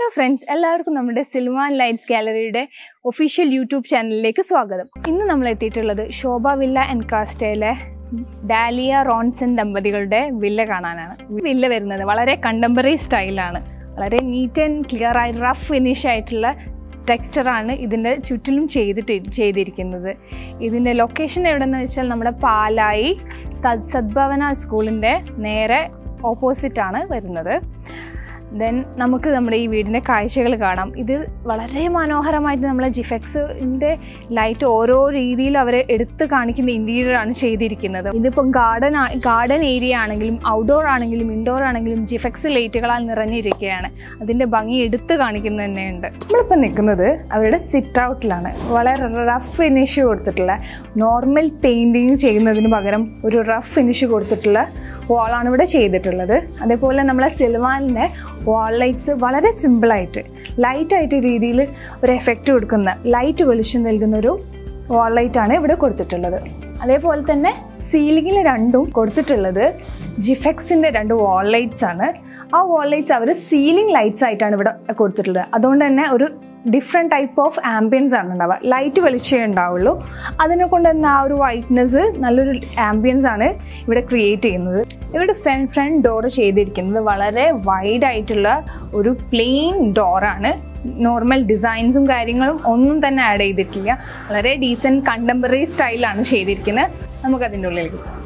hello friends എല്ലാവർക്കും നമ്മുടെ Silvan lights ഗാലറിയുടെ ഒഫീഷ്യൽ യൂട്യൂബ് ചാനലിലേക്ക് സ്വാഗതം ഇന്ന് നമ്മൾ എത്തിയിട്ടുള്ളത് ശോഭ വില്ല ആൻഡ് കാസ്റ്റയിലെ ഡാലിയ റോൺസൺ ദമ്പതികളുടെ വില്ല കാണാനാണ് വില്ല വരുന്നത് വളരെ കണ്ടംപററി സ്റ്റൈലാണ് വളരെ നീറ്റ് ആൻഡ് ക്ലിയർ ആയി റഫ് ഫിനിഷ് ആയിട്ടുള്ള ടെക്സ്ചറാണ് ഇതിൻ്റെ ചുറ്റിലും ചെയ്തിട്ട് ചെയ്തിരിക്കുന്നത് ഇതിൻ്റെ ലൊക്കേഷൻ എവിടെയെന്ന് വെച്ചാൽ നമ്മുടെ പാലായി സദ് സദ്ഭവന സ്കൂളിൻ്റെ നേരെ ഓപ്പോസിറ്റാണ് വരുന്നത് ദെൻ നമുക്ക് നമ്മുടെ ഈ വീടിൻ്റെ കാഴ്ചകൾ കാണാം ഇത് വളരെ മനോഹരമായിട്ട് നമ്മളെ ജിഫെക്സിൻ്റെ ലൈറ്റ് ഓരോ രീതിയിൽ അവർ എടുത്ത് കാണിക്കുന്ന ഇൻറ്റീരിയറാണ് ചെയ്തിരിക്കുന്നത് ഇതിപ്പം ഗാർഡൻ ഗാർഡൻ ഏരിയ ആണെങ്കിലും ഔട്ട്ഡോർ ആണെങ്കിലും ഇൻഡോർ ആണെങ്കിലും ജിഫെക്സ് ലൈറ്റുകളാൽ നിറഞ്ഞിരിക്കുകയാണ് അതിൻ്റെ ഭംഗി എടുത്ത് കാണിക്കുന്നത് തന്നെയുണ്ട് നമ്മളിപ്പോൾ നിൽക്കുന്നത് അവരുടെ സിറ്റ് ഔട്ടിലാണ് വളരെ റഫ് ഫിനിഷ് കൊടുത്തിട്ടുള്ള നോർമൽ പെയിൻറ്റിങ് ചെയ്യുന്നതിന് പകരം ഒരു റഫ് ഫിനിഷ് കൊടുത്തിട്ടുള്ള വാളാണ് ഇവിടെ ചെയ്തിട്ടുള്ളത് അതേപോലെ നമ്മളെ സിൽവാനിൻ്റെ വാൾ ലൈറ്റ്സ് വളരെ സിമ്പിളായിട്ട് ലൈറ്റായിട്ട് രീതിയിൽ ഒരു എഫക്റ്റ് കൊടുക്കുന്ന ലൈറ്റ് വെളിച്ചം നൽകുന്ന ഒരു വാൾ ലൈറ്റാണ് ഇവിടെ കൊടുത്തിട്ടുള്ളത് അതേപോലെ തന്നെ സീലിങ്ങിൽ രണ്ടും കൊടുത്തിട്ടുള്ളത് ജിഫെക്സിൻ്റെ രണ്ട് വാൾ ലൈറ്റ്സ് ആണ് ആ വാൾ ലൈറ്റ്സ് അവർ സീലിംഗ് ലൈറ്റ്സ് ആയിട്ടാണ് ഇവിടെ കൊടുത്തിട്ടുള്ളത് അതുകൊണ്ട് തന്നെ ഒരു ഡിഫറെൻറ്റ് ടൈപ്പ് ഓഫ് ആംബിയൻസ് ആണ് ഉണ്ടാവുക ലൈറ്റ് വെളിച്ചമേ ഉണ്ടാവുള്ളൂ അതിനെ കൊണ്ട് തന്നെ ആ ഒരു വൈറ്റ്നെസ് നല്ലൊരു ആംബിയൻസ് ആണ് ഇവിടെ ക്രിയേറ്റ് ചെയ്യുന്നത് ഇവിടെ ഫ്രണ്ട് ഫ്രണ്ട് ഡോർ ചെയ്തിരിക്കുന്നത് വളരെ വൈഡ് ആയിട്ടുള്ള ഒരു പ്ലെയിൻ ഡോറാണ് നോർമൽ ഡിസൈൻസും കാര്യങ്ങളും ഒന്നും തന്നെ ആഡ് ചെയ്തിട്ടില്ല വളരെ ഡീസൻറ്റ് കണ്ടംപററി സ്റ്റൈലാണ് ചെയ്തിരിക്കുന്നത് നമുക്കതിൻ്റെ ഉള്ളിലേക്ക് പോകാം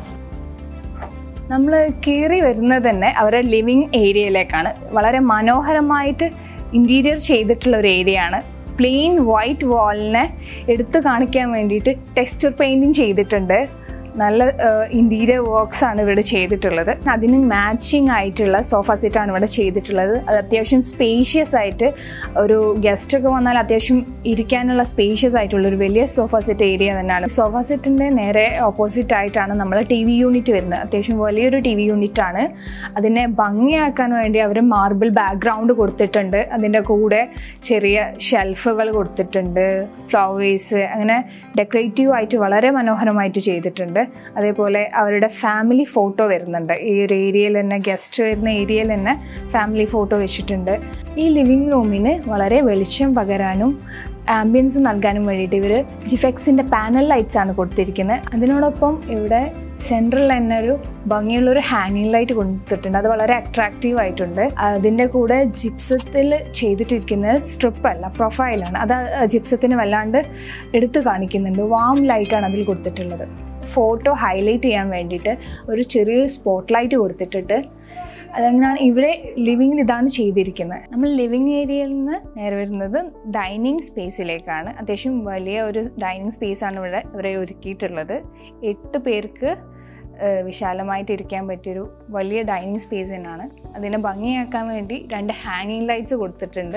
നമ്മൾ കയറി വരുന്നത് തന്നെ അവരുടെ ലിവിങ് ഏരിയയിലേക്കാണ് വളരെ മനോഹരമായിട്ട് ഇൻറ്റീരിയർ ചെയ്തിട്ടുള്ള ഒരു ഏരിയ ആണ് പ്ലെയിൻ വൈറ്റ് വാളിനെ എടുത്തു കാണിക്കാൻ വേണ്ടിയിട്ട് ടെക്സ്ചർ പെയിൻറ്റിങ് ചെയ്തിട്ടുണ്ട് നല്ല ഇൻറ്റീരിയർ വർക്ക്സ് ആണ് ഇവിടെ ചെയ്തിട്ടുള്ളത് അതിന് മാച്ചിങ് ആയിട്ടുള്ള സോഫ സെറ്റാണ് ഇവിടെ ചെയ്തിട്ടുള്ളത് അത് അത്യാവശ്യം സ്പേഷ്യസ് ആയിട്ട് ഒരു ഗസ്റ്റ് ഒക്കെ വന്നാൽ അത്യാവശ്യം ഇരിക്കാനുള്ള സ്പേഷ്യസ് ആയിട്ടുള്ള ഒരു വലിയ സോഫ സെറ്റ് ഏരിയ തന്നെയാണ് സോഫ സെറ്റിൻ്റെ നേരെ ഓപ്പോസിറ്റ് ആയിട്ടാണ് നമ്മൾ ടി വി യൂണിറ്റ് വരുന്നത് അത്യാവശ്യം വലിയൊരു ടി വി യൂണിറ്റ് ആണ് അതിനെ ഭംഗിയാക്കാൻ വേണ്ടി അവർ മാർബിൾ ബാക്ക്ഗ്രൗണ്ട് കൊടുത്തിട്ടുണ്ട് അതിൻ്റെ കൂടെ ചെറിയ ഷെൽഫുകൾ കൊടുത്തിട്ടുണ്ട് ഫ്ലവേഴ്സ് അങ്ങനെ ഡെക്കറേറ്റീവ് ആയിട്ട് വളരെ മനോഹരമായിട്ട് ചെയ്തിട്ടുണ്ട് അതേപോലെ അവരുടെ ഫാമിലി ഫോട്ടോ വരുന്നുണ്ട് ഈ ഒരു ഏരിയയിൽ തന്നെ ഗസ്റ്റ് വരുന്ന ഏരിയയിൽ തന്നെ ഫാമിലി ഫോട്ടോ വെച്ചിട്ടുണ്ട് ഈ ലിവിങ് റൂമിന് വളരെ വെളിച്ചം പകരാനും ആംബിയൻസ് നൽകാനും വേണ്ടിയിട്ട് ഇവർ ജിഫെക്സിൻ്റെ പാനൽ ലൈറ്റ്സ് ആണ് കൊടുത്തിരിക്കുന്നത് അതിനോടൊപ്പം ഇവിടെ സെൻട്രൽ തന്നെ ഒരു ഭംഗിയുള്ളൊരു ഹാങ്ങിങ് ലൈറ്റ് കൊടുത്തിട്ടുണ്ട് അത് വളരെ അട്രാക്റ്റീവ് ആയിട്ടുണ്ട് അതിൻ്റെ കൂടെ ജിപ്സത്തിൽ ചെയ്തിട്ടിരിക്കുന്നത് സ്ട്രിപ്പ് അല്ല പ്രൊഫൈലാണ് അത് ജിപ്സത്തിന് വല്ലാണ്ട് എടുത്തു കാണിക്കുന്നുണ്ട് വാം ലൈറ്റാണ് അതിൽ കൊടുത്തിട്ടുള്ളത് ഫോട്ടോ ഹൈലൈറ്റ് ചെയ്യാൻ വേണ്ടിയിട്ട് ഒരു ചെറിയൊരു സ്പോട്ട് ലൈറ്റ് കൊടുത്തിട്ടിട്ട് അതങ്ങനെയാണ് ഇവിടെ ലിവിങ്ങിൽ ഇതാണ് ചെയ്തിരിക്കുന്നത് നമ്മൾ ലിവിങ് ഏരിയയിൽ നിന്ന് നേരെ വരുന്നത് ഡൈനിങ് സ്പേസിലേക്കാണ് അത്യാവശ്യം വലിയ ഒരു ഡൈനിങ് സ്പേസാണ് ഇവിടെ ഇവരെ ഒരുക്കിയിട്ടുള്ളത് എട്ട് പേർക്ക് വിശാലമായിട്ട് ഇരിക്കാൻ പറ്റിയൊരു വലിയ ഡൈനിങ് സ്പേസ് തന്നെയാണ് അതിനെ ഭംഗിയാക്കാൻ വേണ്ടി രണ്ട് ഹാങ്ങിങ് ലൈറ്റ്സ് കൊടുത്തിട്ടുണ്ട്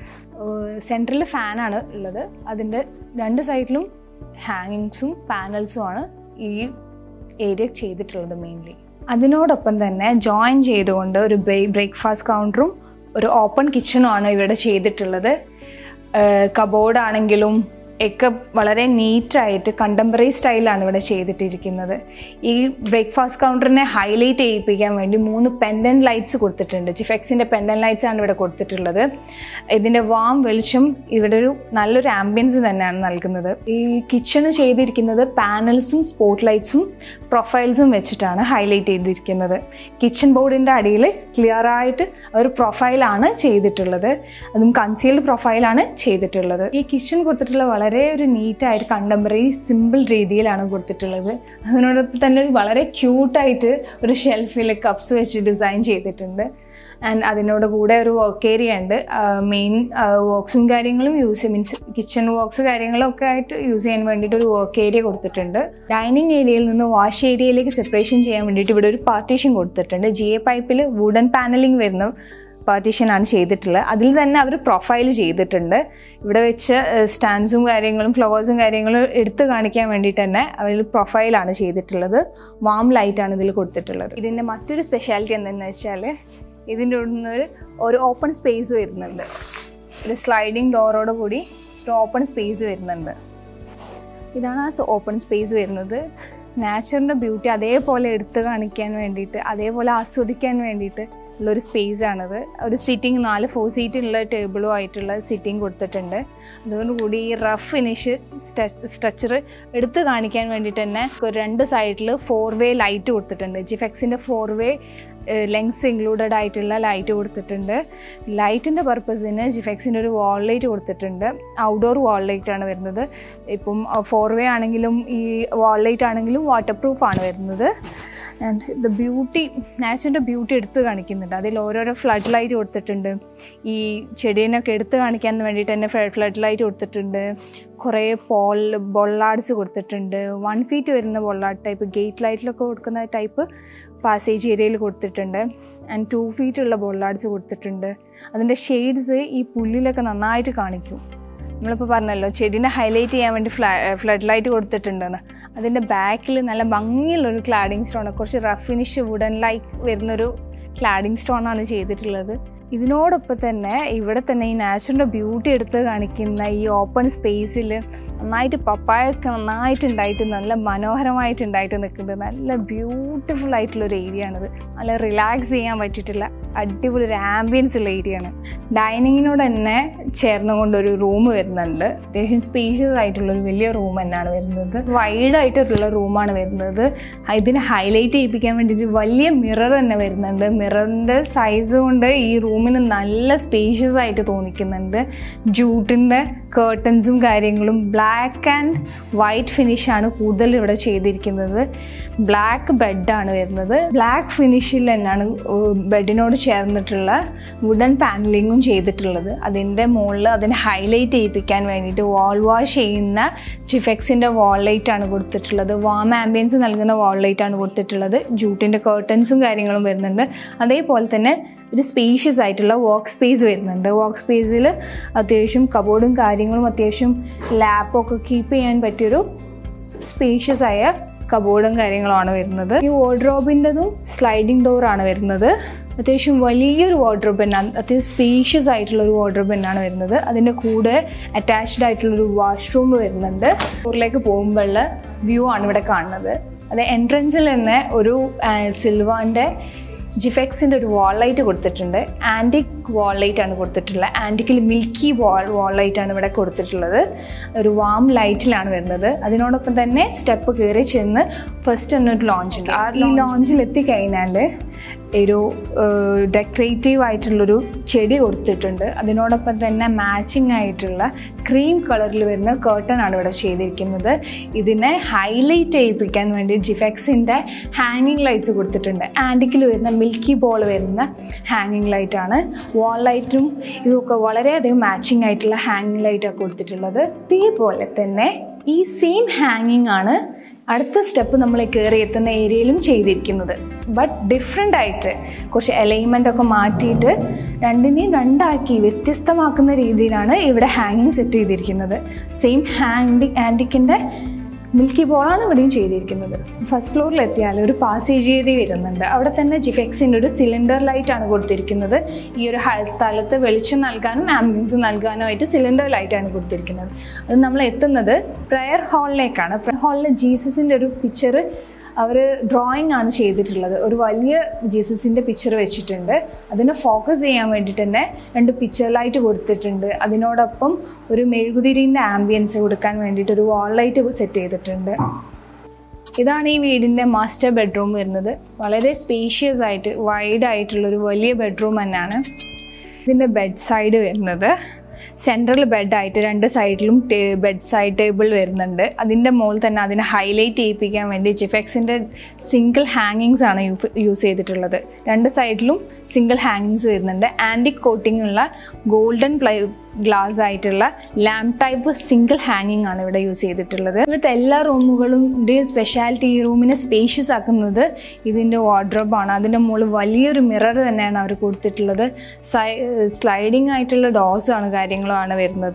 സെൻട്രൽ ഫാനാണ് ഉള്ളത് അതിൻ്റെ രണ്ട് സൈഡിലും ഹാങ്ങിങ്സും പാനൽസും ആണ് ഈ ഏരിയ ചെയ്തിട്ടുള്ളത് മെയിൻലി അതിനോടൊപ്പം തന്നെ ജോയിൻ ചെയ്തുകൊണ്ട് ഒരു ബ്രേക്ക്ഫാസ്റ്റ് കൗണ്ടറും ഒരു ഓപ്പൺ കിച്ചണും ആണ് ഇവിടെ ചെയ്തിട്ടുള്ളത് കബോർഡ് ആണെങ്കിലും ഒക്കെ വളരെ നീറ്റായിട്ട് കണ്ടംപററി സ്റ്റൈലാണ് ഇവിടെ ചെയ്തിട്ടിരിക്കുന്നത് ഈ ബ്രേക്ക്ഫാസ്റ്റ് കൗണ്ടറിനെ ഹൈലൈറ്റ് ചെയ്യിപ്പിക്കാൻ വേണ്ടി മൂന്ന് പെൻഡൻ ലൈറ്റ്സ് കൊടുത്തിട്ടുണ്ട് ജിഫെക്സിൻ്റെ പെൻഡൻ ലൈറ്റ്സ് ആണ് ഇവിടെ കൊടുത്തിട്ടുള്ളത് ഇതിൻ്റെ വാം വെളിച്ചം ഇവിടെ ഒരു നല്ലൊരു ആംബിയൻസ് തന്നെയാണ് നൽകുന്നത് ഈ കിച്ചണ് ചെയ്തിരിക്കുന്നത് പാനൽസും സ്പോട്ട് ലൈറ്റ്സും പ്രൊഫൈൽസും വെച്ചിട്ടാണ് ഹൈലൈറ്റ് ചെയ്തിരിക്കുന്നത് കിച്ചൺ ബോർഡിൻ്റെ അടിയിൽ ക്ലിയർ ആയിട്ട് ഒരു പ്രൊഫൈലാണ് ചെയ്തിട്ടുള്ളത് അതും കൺസീൽഡ് പ്രൊഫൈലാണ് ചെയ്തിട്ടുള്ളത് ഈ കിച്ചൺ കൊടുത്തിട്ടുള്ള വളരെ ഒരു നീറ്റായിട്ട് കണ്ടംപററി സിമ്പിൾ രീതിയിലാണ് കൊടുത്തിട്ടുള്ളത് അതിനോടൊപ്പം തന്നെ ഒരു വളരെ ക്യൂട്ടായിട്ട് ഒരു ഷെൽഫിൽ കപ്സ് വെച്ച് ഡിസൈൻ ചെയ്തിട്ടുണ്ട് ആൻഡ് അതിനോട് കൂടെ ഒരു വർക്ക് ഏരിയ ഉണ്ട് മെയിൻ വർക്ക്സും കാര്യങ്ങളും യൂസ് മീൻസ് കിച്ചൺ വർക്ക്സ് കാര്യങ്ങളും ഒക്കെ ആയിട്ട് യൂസ് ചെയ്യാൻ വേണ്ടിയിട്ട് ഒരു വർക്ക് ഏരിയ കൊടുത്തിട്ടുണ്ട് ഡൈനിങ് ഏരിയയിൽ നിന്ന് വാഷ് ഏരിയയിലേക്ക് സെപ്പറേഷൻ ചെയ്യാൻ വേണ്ടിയിട്ട് ഇവിടെ ഒരു പാർട്ടീഷൻ കൊടുത്തിട്ടുണ്ട് ജി എ പൈപ്പിൽ വുഡൻ പാനലിംഗ് വരുന്ന പാർട്ടീഷനാണ് ചെയ്തിട്ടുള്ളത് അതിൽ തന്നെ അവർ പ്രൊഫൈൽ ചെയ്തിട്ടുണ്ട് ഇവിടെ വെച്ച് സ്റ്റാൻഡ്സും കാര്യങ്ങളും ഫ്ലവേഴ്സും കാര്യങ്ങളും എടുത്തു കാണിക്കാൻ വേണ്ടിയിട്ട് തന്നെ അതിൽ പ്രൊഫൈലാണ് ചെയ്തിട്ടുള്ളത് വാം ലൈറ്റാണ് ഇതിൽ കൊടുത്തിട്ടുള്ളത് ഇതിൻ്റെ മറ്റൊരു സ്പെഷ്യാലിറ്റി എന്താണെന്ന് വെച്ചാൽ ഇതിൻ്റെ ഉള്ളിൽ ഒരു ഒരു ഓപ്പൺ സ്പേസ് വരുന്നുണ്ട് ഒരു സ്ലൈഡിങ് ഡോറോട് കൂടി ഒരു ഓപ്പൺ സ്പേസ് വരുന്നുണ്ട് ഇതാണ് ആ ഓപ്പൺ സ്പേസ് വരുന്നത് നാച്ചുറിൻ്റെ ബ്യൂട്ടി അതേപോലെ എടുത്തു കാണിക്കാൻ വേണ്ടിയിട്ട് അതേപോലെ ആസ്വദിക്കാൻ വേണ്ടിയിട്ട് ഉള്ളൊരു സ്പേസ് ആണിത് ഒരു സിറ്റിംഗ് നാല് ഫോർ സീറ്റുള്ള ടേബിളും ആയിട്ടുള്ള സിറ്റിംഗ് കൊടുത്തിട്ടുണ്ട് അതോടുകൂടി ഈ റഫ് ഫിനിഷ് സ്ട്രക്ചർ എടുത്ത് കാണിക്കാൻ വേണ്ടിയിട്ട് തന്നെ ഒരു രണ്ട് സൈഡിൽ ഫോർ വേ ലൈറ്റ് കൊടുത്തിട്ടുണ്ട് ജിഫെക്സിൻ്റെ ഫോർ വേ ലെങ്സ് ഇൻക്ലൂഡഡ് ആയിട്ടുള്ള ലൈറ്റ് കൊടുത്തിട്ടുണ്ട് ലൈറ്റിൻ്റെ പർപ്പസിന് ജിഫെക്സിൻ്റെ ഒരു വാൾ ലൈറ്റ് കൊടുത്തിട്ടുണ്ട് ഔട്ട്ഡോർ വാൾ ലൈറ്റ് ആണ് വരുന്നത് ഇപ്പം ഫോർ വേ ആണെങ്കിലും ഈ വാൾ ലൈറ്റ് ആണെങ്കിലും വാട്ടർ പ്രൂഫ് ആണ് വരുന്നത് ആൻഡ് ദ ബ്യൂട്ടി നാച്ചുറിൻ്റെ ബ്യൂട്ടി എടുത്ത് കാണിക്കുന്നുണ്ട് അതിൽ ഓരോരോ ഫ്ലഡ് ലൈറ്റ് കൊടുത്തിട്ടുണ്ട് ഈ ചെടീനൊക്കെ എടുത്ത് കാണിക്കാൻ വേണ്ടിയിട്ട് തന്നെ ഫ്ലഡ് ലൈറ്റ് കൊടുത്തിട്ടുണ്ട് കുറേ പോൾ ബൊള്ളാർഡ്സ് കൊടുത്തിട്ടുണ്ട് വൺ ഫീറ്റ് വരുന്ന ബൊള്ളാർഡ് ടൈപ്പ് ഗേറ്റ് ലൈറ്റിലൊക്കെ കൊടുക്കുന്ന ടൈപ്പ് പാസേജ് ഏരിയയിൽ കൊടുത്തിട്ടുണ്ട് ആൻഡ് ടു ഫീറ്റ് ഉള്ള ബൊള്ളാർഡ്സ് കൊടുത്തിട്ടുണ്ട് അതിൻ്റെ ഷെയ്ഡ്സ് ഈ പുല്ലിലൊക്കെ നന്നായിട്ട് കാണിക്കും നമ്മളിപ്പോൾ പറഞ്ഞല്ലോ ചെടീനെ ഹൈലൈറ്റ് ചെയ്യാൻ വേണ്ടി ഫ്ലാ ഫ്ലഡ് ലൈറ്റ് കൊടുത്തിട്ടുണ്ടെന്ന് അതിൻ്റെ ബാക്കിൽ നല്ല ഭംഗിയുള്ളൊരു ക്ലാഡിങ് സ്റ്റോൺ കുറച്ച് റഫ് ഫിനിഷ് വുഡൻ ലൈക്ക് വരുന്നൊരു ക്ലാഡിങ് സ്റ്റോൺ ആണ് ചെയ്തിട്ടുള്ളത് ഇതിനോടൊപ്പം തന്നെ ഇവിടെ തന്നെ ഈ നാച്ചുറിൻ്റെ ബ്യൂട്ടി എടുത്ത് കാണിക്കുന്ന ഈ ഓപ്പൺ സ്പേസിൽ നന്നായിട്ട് പപ്പായൊക്കെ നന്നായിട്ട് ഉണ്ടായിട്ട് നല്ല മനോഹരമായിട്ട് ഉണ്ടായിട്ട് നിൽക്കുന്നുണ്ട് നല്ല ബ്യൂട്ടിഫുൾ ആയിട്ടുള്ളൊരു ഏരിയ ആണിത് നല്ല റിലാക്സ് ചെയ്യാൻ പറ്റിയിട്ടുള്ള അടിപൊളി ഒരു ആംബിയൻസ് ഉള്ള ഏരിയ ആണ് ഡൈനിങ്ങിനോട് തന്നെ ചേർന്നുകൊണ്ട് ഒരു റൂം വരുന്നുണ്ട് അത്യാവശ്യം സ്പേഷ്യസ് ആയിട്ടുള്ളൊരു വലിയ റൂം തന്നെയാണ് വരുന്നത് വൈഡ് ആയിട്ടുള്ള റൂമാണ് വരുന്നത് ഇതിനെ ഹൈലൈറ്റ് ചെയ്യിപ്പിക്കാൻ വേണ്ടിയിട്ട് വലിയ മിറർ തന്നെ വരുന്നുണ്ട് മിററിൻ്റെ സൈസ് കൊണ്ട് ഈ റൂമിന് നല്ല സ്പേഷ്യസ് ആയിട്ട് തോന്നിക്കുന്നുണ്ട് ജൂട്ടിൻ്റെ കേർട്ടൻസും കാര്യങ്ങളും ബ്ലാക്ക് ആൻഡ് വൈറ്റ് ഫിനിഷാണ് കൂടുതൽ ഇവിടെ ചെയ്തിരിക്കുന്നത് ബ്ലാക്ക് ബെഡാണ് വരുന്നത് ബ്ലാക്ക് ഫിനിഷിൽ തന്നെയാണ് ബെഡിനോട് ചേർന്നിട്ടുള്ള വുഡൻ പാനലിങ്ങും ചെയ്തിട്ടുള്ളത് അതിൻ്റെ മുകളിൽ അതിനെ ഹൈലൈറ്റ് ചെയ്യിപ്പിക്കാൻ വേണ്ടിയിട്ട് വാൾ വാഷ് ചെയ്യുന്ന ചിഫെക്സിൻ്റെ വാൾ ലൈറ്റ് ആണ് കൊടുത്തിട്ടുള്ളത് വാം ആംബിയൻസ് നൽകുന്ന വാൾ ലൈറ്റ് ആണ് കൊടുത്തിട്ടുള്ളത് ജൂട്ടിൻ്റെ കേർട്ടൻസും കാര്യങ്ങളും വരുന്നുണ്ട് അതേപോലെ തന്നെ ഒരു സ്പേഷ്യസ് ആയിട്ടുള്ള വർക്ക് സ്പേസ് വരുന്നുണ്ട് വർക്ക് സ്പേസിൽ അത്യാവശ്യം കബോർഡും കാര്യങ്ങളും അത്യാവശ്യം ലാപ്പൊക്കെ കീപ്പ് ചെയ്യാൻ പറ്റിയൊരു സ്പേഷ്യസ് ആയ കബോർഡും കാര്യങ്ങളുമാണ് വരുന്നത് ഈ വാർഡ്രോബിൻ്റെതും സ്ലൈഡിംഗ് ഡോറാണ് വരുന്നത് അത്യാവശ്യം വലിയൊരു വാർഡ്രോബ് തന്നെയാണ് അത്യാവശ്യം സ്പേഷ്യസ് ആയിട്ടുള്ള ഒരു വാർഡ്രോബ് തന്നെയാണ് വരുന്നത് അതിൻ്റെ കൂടെ അറ്റാച്ച്ഡ് ആയിട്ടുള്ളൊരു വാഷ്റൂം വരുന്നുണ്ട് ഊറിലേക്ക് പോകുമ്പോഴുള്ള വ്യൂ ആണ് ഇവിടെ കാണുന്നത് അത് എൻട്രൻസിൽ തന്നെ ഒരു സിൽവാൻ്റെ ജിഫെക്സിൻ്റെ ഒരു വാൾ ലൈറ്റ് കൊടുത്തിട്ടുണ്ട് ആൻറ്റിക് വാൾ ലൈറ്റ് ആണ് കൊടുത്തിട്ടുള്ളത് ആൻറ്റിക്കിൽ മിൽക്കി വാൾ വാൾ ലൈറ്റ് ആണ് ഇവിടെ കൊടുത്തിട്ടുള്ളത് ഒരു വാം ലൈറ്റിലാണ് വരുന്നത് അതിനോടൊപ്പം തന്നെ സ്റ്റെപ്പ് കയറി ചെന്ന് ഫസ്റ്റ് തന്നെ ഒരു ലോഞ്ച് ഉണ്ട് ആ ഈ ലോഞ്ചിൽ എത്തിക്കഴിഞ്ഞാൽ ഒരു ഡെക്കറേറ്റീവ് ആയിട്ടുള്ളൊരു ചെടി കൊടുത്തിട്ടുണ്ട് അതിനോടൊപ്പം തന്നെ മാച്ചിങ് ആയിട്ടുള്ള ക്രീം കളറിൽ വരുന്ന കേർട്ടൺ ആണ് ഇവിടെ ചെയ്തിരിക്കുന്നത് ഇതിനെ ഹൈലൈറ്റ് ചെയ്യിപ്പിക്കാൻ വേണ്ടി ജിഫെക്സിൻ്റെ ഹാങ്ങിങ് ലൈറ്റ്സ് കൊടുത്തിട്ടുണ്ട് ആൻറ്റിക്കിൽ വരുന്ന മിൽക്കി ബോൾ വരുന്ന ഹാങ്ങിങ് ലൈറ്റാണ് വാൾ ലൈറ്റും ഇതൊക്കെ വളരെയധികം മാച്ചിങ് ആയിട്ടുള്ള ഹാങ്ങിങ് ലൈറ്റാണ് കൊടുത്തിട്ടുള്ളത് ഇതേപോലെ തന്നെ ഈ സെയിം ഹാങ്ങിങ് ആണ് അടുത്ത സ്റ്റെപ്പ് നമ്മൾ കയറി എത്തുന്ന ഏരിയയിലും ചെയ്തിരിക്കുന്നത് ബട്ട് ഡിഫറെൻ്റ് ആയിട്ട് കുറച്ച് അലൈൻമെൻ്റ് ഒക്കെ മാറ്റിയിട്ട് രണ്ടിനെയും രണ്ടാക്കി വ്യത്യസ്തമാക്കുന്ന രീതിയിലാണ് ഇവിടെ ഹാങ്ങിങ് സെറ്റ് ചെയ്തിരിക്കുന്നത് സെയിം ഹാൻഡി ആൻറ്റിക്കിൻ്റെ മിൽക്കി ബോളാണ് ഇവിടെയും ചെയ്തിരിക്കുന്നത് ഫസ്റ്റ് ഫ്ലോറിൽ എത്തിയാൽ ഒരു പാസേജ് ഏരിയ വരുന്നുണ്ട് അവിടെ തന്നെ ജിഫെക്സിൻ്റെ ഒരു സിലിണ്ടർ ലൈറ്റ് ആണ് കൊടുത്തിരിക്കുന്നത് ഈ ഒരു ഹ- സ്ഥലത്ത് വെളിച്ചം നൽകാനും ആംബുലൻസ് നൽകാനുമായിട്ട് സിലിണ്ടർ ലൈറ്റാണ് കൊടുത്തിരിക്കുന്നത് അത് നമ്മൾ എത്തുന്നത് പ്രയർ ഹാളിലേക്കാണ് പ്രയർ ഹാളിൽ ജീസസിൻ്റെ ഒരു പിക്ചർ അവർ ഡ്രോയിങ് ആണ് ചെയ്തിട്ടുള്ളത് ഒരു വലിയ ജീസസിൻ്റെ പിക്ചർ വെച്ചിട്ടുണ്ട് അതിനെ ഫോക്കസ് ചെയ്യാൻ വേണ്ടിയിട്ട് തന്നെ രണ്ട് പിക്ചർ ലൈറ്റ് കൊടുത്തിട്ടുണ്ട് അതിനോടൊപ്പം ഒരു മെഴുകുതിരിൻ്റെ ആംബിയൻസ് കൊടുക്കാൻ വേണ്ടിയിട്ട് ഒരു വാൾ ലൈറ്റ് സെറ്റ് ചെയ്തിട്ടുണ്ട് ഇതാണ് ഈ വീടിൻ്റെ മാസ്റ്റർ ബെഡ്റൂം വരുന്നത് വളരെ സ്പേഷ്യസ് ആയിട്ട് വൈഡ് ആയിട്ടുള്ള ഒരു വലിയ ബെഡ്റൂം തന്നെയാണ് ഇതിൻ്റെ ബെഡ് സൈഡ് വരുന്നത് സെൻട്രൽ ബെഡായിട്ട് രണ്ട് സൈഡിലും ബെഡ് സൈഡ് ടേബിൾ വരുന്നുണ്ട് അതിൻ്റെ മുകളിൽ തന്നെ അതിനെ ഹൈലൈറ്റ് ചെയ്യിപ്പിക്കാൻ വേണ്ടി ജിഫെക്സിൻ്റെ സിംഗിൾ ഹാങ്ങിങ്സ് ആണ് യൂസ് ചെയ്തിട്ടുള്ളത് രണ്ട് സൈഡിലും സിംഗിൾ ഹാങ്ങിങ്സ് വരുന്നുണ്ട് ആൻറ്റിക് കോട്ടിംഗ് ഉള്ള ഗോൾഡൻ പ്ലൈ ഗ്ലാസ് ആയിട്ടുള്ള ലാമ്പ് ടൈപ്പ് സിംഗിൾ ഹാങ്ങിങ് ആണ് ഇവിടെ യൂസ് ചെയ്തിട്ടുള്ളത് ഇവിടുത്തെ എല്ലാ റൂമുകളും സ്പെഷ്യാലിറ്റി ഈ റൂമിനെ സ്പേഷ്യസ് ആക്കുന്നത് ഇതിൻ്റെ വാർഡ്രോബാണ് അതിൻ്റെ മുകളിൽ വലിയൊരു മിറർ തന്നെയാണ് അവർ കൊടുത്തിട്ടുള്ളത് സ്ലൈഡിങ് ആയിട്ടുള്ള ഡോസ് ആണ് കാര്യങ്ങളും ആണ് വരുന്നത്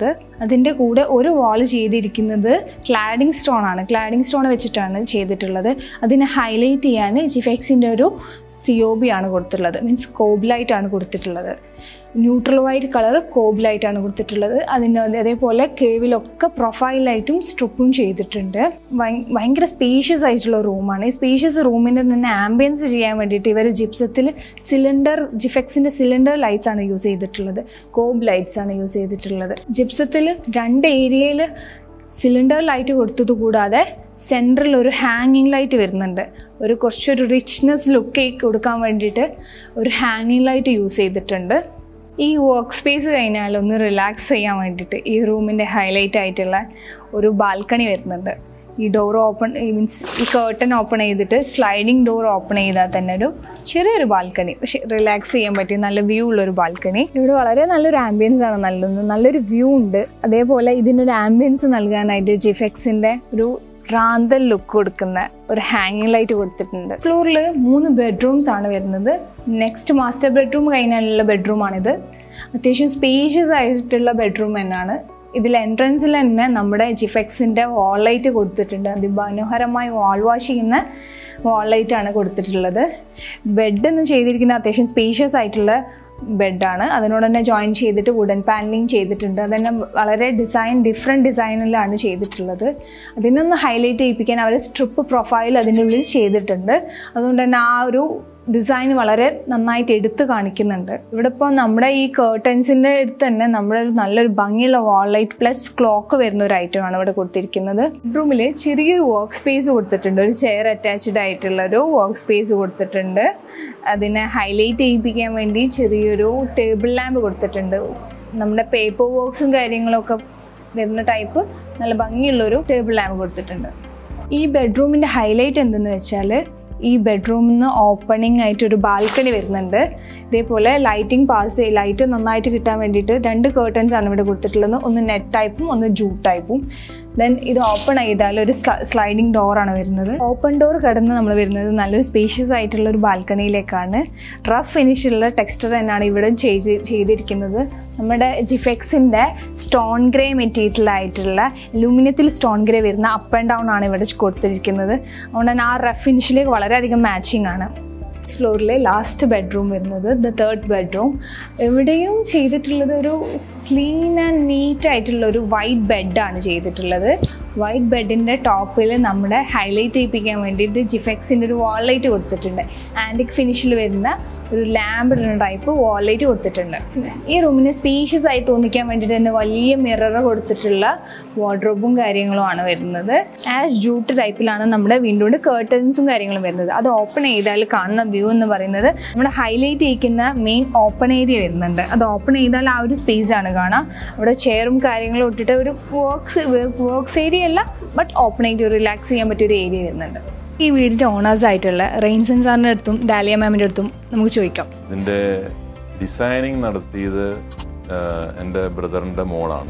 അതിൻ്റെ കൂടെ ഒരു വാൾ ചെയ്തിരിക്കുന്നത് ക്ലാഡിംഗ് സ്റ്റോൺ ആണ് ക്ലാഡിംഗ് സ്റ്റോൺ വെച്ചിട്ടാണ് ചെയ്തിട്ടുള്ളത് അതിനെ ഹൈലൈറ്റ് ചെയ്യാൻ ജിഫെക്സിൻ്റെ ഒരു സി ഒ ബി ആണ് കൊടുത്തിട്ടുള്ളത് മീൻസ് കോബ്ലൈറ്റ് ആണ് കൊടുത്തിട്ടുള്ളത് ന്യൂട്രൽ വൈറ്റ് കളർ കോബ്ലൈറ്റ് ആണ് കൊടുത്തിട്ടുള്ളത് അതിൻ്റെ അതേപോലെ കേവിലൊക്കെ പ്രൊഫൈലായിട്ടും സ്ട്രിപ്പും ചെയ്തിട്ടുണ്ട് ഭയ- ഭയങ്കര സ്പേഷ്യസ് ആയിട്ടുള്ള റൂമാണ് ഈ സ്പേഷ്യസ് റൂമിൻ്റെ തന്നെ ആംബിയൻസ് ചെയ്യാൻ വേണ്ടിയിട്ട് ഇവർ ജിപ്സത്തിൽ സിലിണ്ടർ ജിഫെക്സിൻ്റെ സിലിണ്ടർ ലൈറ്റ്സ് ആണ് യൂസ് ചെയ്തിട്ടുള്ളത് കോബ് ലൈറ്റ്സ് ആണ് യൂസ് ചെയ്തിട്ടുള്ളത് ജിപ്സത്തിൽ രണ്ട് ഏരിയയിൽ സിലിണ്ടർ ലൈറ്റ് കൊടുത്തത് കൂടാതെ സെൻട്രൽ ഒരു ഹാങ്ങിങ് ലൈറ്റ് വരുന്നുണ്ട് ഒരു കുറച്ചൊരു റിച്ച്നെസ് ലുക്ക് കൊടുക്കാൻ വേണ്ടിയിട്ട് ഒരു ഹാങ്ങിങ് ലൈറ്റ് യൂസ് ചെയ്തിട്ടുണ്ട് ഈ വർക്ക് സ്പേസ് കഴിഞ്ഞാൽ ഒന്ന് റിലാക്സ് ചെയ്യാൻ വേണ്ടിയിട്ട് ഈ റൂമിൻ്റെ ഹൈലൈറ്റ് ആയിട്ടുള്ള ഒരു ബാൽക്കണി വരുന്നുണ്ട് ഈ ഡോർ ഓപ്പൺ മീൻസ് ഈ കേർട്ടൻ ഓപ്പൺ ചെയ്തിട്ട് സ്ലൈഡിങ് ഡോർ ഓപ്പൺ ചെയ്താൽ തന്നെ ഒരു ചെറിയൊരു ബാൽക്കണി പക്ഷെ റിലാക്സ് ചെയ്യാൻ പറ്റിയ നല്ല വ്യൂ ഉള്ളൊരു ബാൽക്കണി ഇവിടെ വളരെ നല്ലൊരു ആംബിയൻസ് ആണ് നൽകുന്നത് നല്ലൊരു വ്യൂ ഉണ്ട് അതേപോലെ ഇതിനൊരു ആംബിയൻസ് നൽകാനായിട്ട് ജിഫെക്സിൻ്റെ ഒരു റാന്തൽ ലുക്ക് കൊടുക്കുന്ന ഒരു ഹാങ്ങിങ് ലൈറ്റ് കൊടുത്തിട്ടുണ്ട് ഫ്ലോറിൽ മൂന്ന് ബെഡ്റൂംസ് ആണ് വരുന്നത് നെക്സ്റ്റ് മാസ്റ്റർ ബെഡ്റൂം കഴിഞ്ഞാലുള്ള ബെഡ്റൂമാണിത് അത്യാവശ്യം സ്പേഷ്യസ് ആയിട്ടുള്ള ബെഡ്റൂം തന്നെയാണ് ഇതിൽ എൻട്രൻസിൽ തന്നെ നമ്മുടെ ജിഫെക്സിൻ്റെ വാൾ ലൈറ്റ് കൊടുത്തിട്ടുണ്ട് അതിമനോഹരമായി വാൾ വാഷ് ചെയ്യുന്ന വാൾ ലൈറ്റ് ആണ് കൊടുത്തിട്ടുള്ളത് ബെഡ് എന്ന് ചെയ്തിരിക്കുന്ന അത്യാവശ്യം സ്പേഷ്യസ് ആയിട്ടുള്ള ബെഡാണ് അതിനോട് തന്നെ ജോയിൻ ചെയ്തിട്ട് വുഡൻ പാനലിങ് ചെയ്തിട്ടുണ്ട് അതന്നെ വളരെ ഡിസൈൻ ഡിഫറെൻറ്റ് ഡിസൈനിലാണ് ചെയ്തിട്ടുള്ളത് അതിനൊന്ന് ഹൈലൈറ്റ് ചെയ്യിപ്പിക്കാൻ അവർ സ്ട്രിപ്പ് പ്രൊഫൈൽ അതിൻ്റെ ഉള്ളിൽ ചെയ്തിട്ടുണ്ട് അതുകൊണ്ട് തന്നെ ആ ഒരു ഡിസൈൻ വളരെ നന്നായിട്ട് എടുത്ത് കാണിക്കുന്നുണ്ട് ഇവിടെ ഇപ്പോൾ നമ്മുടെ ഈ കേർട്ടൻസിൻ്റെ അടുത്ത് തന്നെ നമ്മുടെ ഒരു നല്ലൊരു ഭംഗിയുള്ള വാൾ ലൈറ്റ് പ്ലസ് ക്ലോക്ക് വരുന്ന ഒരു ഐറ്റമാണ് ഇവിടെ കൊടുത്തിരിക്കുന്നത് റൂമിൽ ചെറിയൊരു വർക്ക് സ്പേസ് കൊടുത്തിട്ടുണ്ട് ഒരു ചെയർ അറ്റാച്ച്ഡ് ആയിട്ടുള്ള ഒരു വർക്ക് സ്പേസ് കൊടുത്തിട്ടുണ്ട് അതിനെ ഹൈലൈറ്റ് ചെയ്യിപ്പിക്കാൻ വേണ്ടി ചെറിയൊരു ടേബിൾ ലാമ്പ് കൊടുത്തിട്ടുണ്ട് നമ്മുടെ പേപ്പർ വർക്ക്സും കാര്യങ്ങളൊക്കെ വരുന്ന ടൈപ്പ് നല്ല ഭംഗിയുള്ളൊരു ടേബിൾ ലാമ്പ് കൊടുത്തിട്ടുണ്ട് ഈ ബെഡ്റൂമിൻ്റെ ഹൈലൈറ്റ് എന്തെന്ന് വെച്ചാൽ ഈ ബെഡ്റൂമിൽ നിന്ന് ഓപ്പണിംഗ് ആയിട്ട് ഒരു ബാൽക്കണി വരുന്നുണ്ട് ഇതേപോലെ ലൈറ്റിംഗ് പാസ് ലൈറ്റ് നന്നായിട്ട് കിട്ടാൻ വേണ്ടിയിട്ട് രണ്ട് കേർട്ടൻസ് ആണ് ഇവിടെ കൊടുത്തിട്ടുള്ളത് ഒന്ന് നെറ്റ് ടൈപ്പും ഒന്ന് ജൂട്ട് ടൈപ്പും ദെൻ ഇത് ഓപ്പൺ ചെയ്താൽ ഒരു സ്ലൈഡിംഗ് ഡോറാണ് വരുന്നത് ഓപ്പൺ ഡോർ കടന്ന് നമ്മൾ വരുന്നത് നല്ലൊരു സ്പേഷ്യസ് ആയിട്ടുള്ള ഒരു ബാൽക്കണിയിലേക്കാണ് റഫ് ഫിനിഷുള്ള ടെക്സ്ചർ തന്നെയാണ് ഇവിടെ ചെയ്ത് ചെയ്തിരിക്കുന്നത് നമ്മുടെ ജിഫെക്സിൻ്റെ സ്റ്റോൺ ഗ്രേ മെറ്റീരിയലായിട്ടുള്ള അലൂമിനിയത്തിൽ സ്റ്റോൺ ഗ്രേ വരുന്ന അപ്പ് ആൻഡ് ഡൗൺ ആണ് ഇവിടെ കൊടുത്തിരിക്കുന്നത് അതുകൊണ്ട് തന്നെ ആ റഫ് ഫിനിഷിലേക്ക് വളരെയധികം മാച്ചിങ് ആണ് ഫ്ലോറിലെ ലാസ്റ്റ് ബെഡ്റൂം വരുന്നത് ദ തേർഡ് ബെഡ്റൂം എവിടെയും ചെയ്തിട്ടുള്ളത് ഒരു ക്ലീൻ ആൻഡ് നീറ്റ് ആയിട്ടുള്ള ഒരു വൈറ്റ് ബെഡാണ് ചെയ്തിട്ടുള്ളത് വൈറ്റ് ബെഡിൻ്റെ ടോപ്പിൽ നമ്മുടെ ഹൈലൈറ്റ് ചെയ്യിപ്പിക്കാൻ വേണ്ടിയിട്ട് ജിഫെക്സിൻ്റെ ഒരു വാൾ ലൈറ്റ് കൊടുത്തിട്ടുണ്ട് ആൻറ്റിക് ഫിനിഷിൽ വരുന്ന ഒരു ലാമ്പ് ഇടുന്ന ടൈപ്പ് വാൾ ലൈറ്റ് കൊടുത്തിട്ടുണ്ട് ഈ റൂമിന് സ്പീഷ്യസ് ആയി തോന്നിക്കാൻ വേണ്ടിയിട്ട് തന്നെ വലിയ മിറർ കൊടുത്തിട്ടുള്ള വാർഡ്രോബും കാര്യങ്ങളും ആണ് വരുന്നത് ആഷ് ജൂട്ട് ടൈപ്പിലാണ് നമ്മുടെ വിൻഡോയുടെ കേർട്ടൻസും കാര്യങ്ങളും വരുന്നത് അത് ഓപ്പൺ ചെയ്താൽ കാണുന്ന വ്യൂ എന്ന് പറയുന്നത് നമ്മുടെ ഹൈലൈറ്റ് ചെയ്യിക്കുന്ന മെയിൻ ഓപ്പൺ ഏരിയ വരുന്നുണ്ട് അത് ഓപ്പൺ ചെയ്താൽ ആ ഒരു സ്പേസ് ആണ് കാണാം അവിടെ ചെയറും കാര്യങ്ങളും ഇട്ടിട്ട് ഒരു വർക്ക്സ് വർക്ക്സ് ഏരിയ അല്ല ബട്ട് ഓപ്പൺ ആയിട്ട് റിലാക്സ് ചെയ്യാൻ പറ്റിയ ഒരു ഏരിയ വരുന്നുണ്ട് ഈ വീടിൻ്റെ ഓണേഴ്സ് ആയിട്ടുള്ള റെയിൻസൻ സാറിൻ്റെ അടുത്തും ഡാലിയ മാമിൻ്റെ അടുത്തും നമുക്ക് ചോദിക്കാം ഇതിൻ്റെ ഡിസൈനിങ് നടത്തിയത് ആഹ്, എൻ്റെ ബ്രദറിൻ്റെ മോളാണ്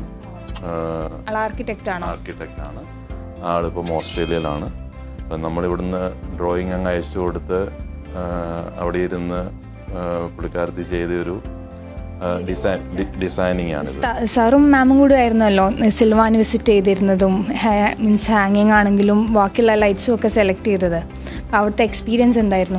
ആൾ ആർക്കിടെക്റ്റ് ആണോ ആർക്കിടെക്റ്റ് ആണ് ആളിപ്പം ഓസ്ട്രേലിയയിലാണ് അപ്പം നമ്മളിവിടുന്ന് ഡ്രോയിങ് അങ്ങ് അയച്ചു കൊടുത്ത് ആഹ്, അവിടെ ഇരുന്ന് ആഹ്, പുള്ളിക്കാരത്തി ചെയ്തൊരു ഡിസൈൻ ഡിസൈനിങ് ആണിത് സാറും മാമും കൂടെ ആയിരുന്നല്ലോ സിൽവാൻ വിസിറ്റ് ചെയ്തിരുന്നതും മീൻസ് ഹാങ്ങിങ് ആണെങ്കിലും ബാക്കിയുള്ള ലൈറ്റ്സും ഒക്കെ സെലക്ട് ചെയ്തത് അപ്പോൾ അവിടുത്തെ എക്സ്പീരിയൻസ് എന്തായിരുന്നു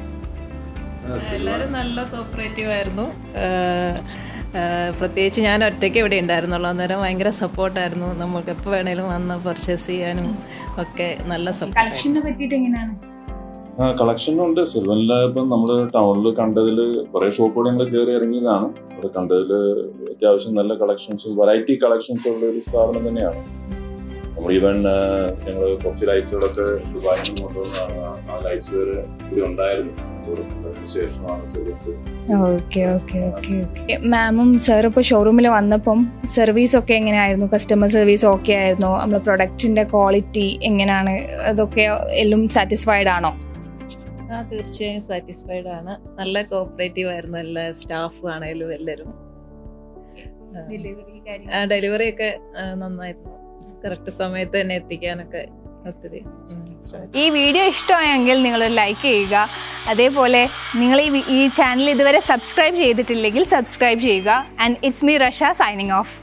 എല്ലാവരും നല്ല കോപ്പറേറ്റീവ് ആയിരുന്നു ആഹ് ആഹ് പ്രത്യേകിച്ച് ഞാൻ ഒറ്റയ്ക്ക് ഇവിടെ ഉണ്ടായിരുന്നുള്ളൂ അന്നേരം ഭയങ്കര സപ്പോർട്ടായിരുന്നു നമുക്ക് എപ്പോൾ വേണേലും വന്ന് പർച്ചേസ് ചെയ്യാനും ഒക്കെ നല്ല സപ്പോർട്ട് കളക്ഷനെ പറ്റിയിട്ട് എങ്ങനെയാണ് ആ കളക്ഷൻ ഉണ്ട് സിൽവനിൽ ഇപ്പം നമ്മൾ ടൗണിൽ കണ്ടതിൽ കുറേ ഷോപ്പുകൾ ഞങ്ങൾ കയറി ഇറങ്ങിയതാണ് അവിടെ കണ്ടതിൽ അത്യാവശ്യം നല്ല കളക്ഷൻസ് വെറൈറ്റി കളക്ഷൻസ് ഉള്ള ഒരു സ്ഥാപനം തന്നെയാണ് നമ്മൾ ഈവൻ ഞങ്ങൾ കുറച്ച് ലൈറ്റ്സുകളൊക്കെ ദുബായിൽ നിന്ന് കൊണ്ടുവന്നതാണ് ആ- ആ ലൈറ്റ്സ് വരെ ഇവിടെ ഉണ്ടായിരുന്നു കൊടുത്തതിന് ശേഷമാണ് സിൽവർക്ക് ഓക്കെ ഓക്കെ ഓക്കെ ഓക്കെ മാമും സാർ ഇപ്പോൾ ഷോറൂമിൽ വന്നപ്പം സർവീസ് ഒക്കെ എങ്ങനെയായിരുന്നു കസ്റ്റമർ സർവീസ് ഓക്കെ ആയിരുന്നോ നമ്മുടെ പ്രൊഡക്റ്റിൻ്റെ ക്വാളിറ്റി എങ്ങനെയാണ് അതൊക്കെ എല്ലാം സാറ്റിസ്ഫൈഡ് ആണോ ആ തീർച്ചയായും സാറ്റിസ്ഫൈഡ് ആണ് നല്ല കോപ്പറേറ്റീവ് ആയിരുന്നു എല്ലാ സ്റ്റാഫ് ആണേലും എല്ലാവരും ആ ഡെലിവറി ഒക്കെ ആ, നന്നായിരുന്നു കറക്റ്റ് സമയത്ത് തന്നെ എത്തിക്കാനൊക്കെ ഒത്തിരി ഉം, ശ്രമിച്ചു ഈ വീഡിയോ ഇഷ്ടമായെങ്കിൽ നിങ്ങൾ ലൈക്ക് ചെയ്യുക അതേപോലെ നിങ്ങൾ ഈ വി- ഈ ചാനൽ ഇതുവരെ സബ്സ്ക്രൈബ് ചെയ്തിട്ടില്ലെങ്കിൽ സബ്സ്ക്രൈബ് ചെയ്യുക and it's me Rasha signing of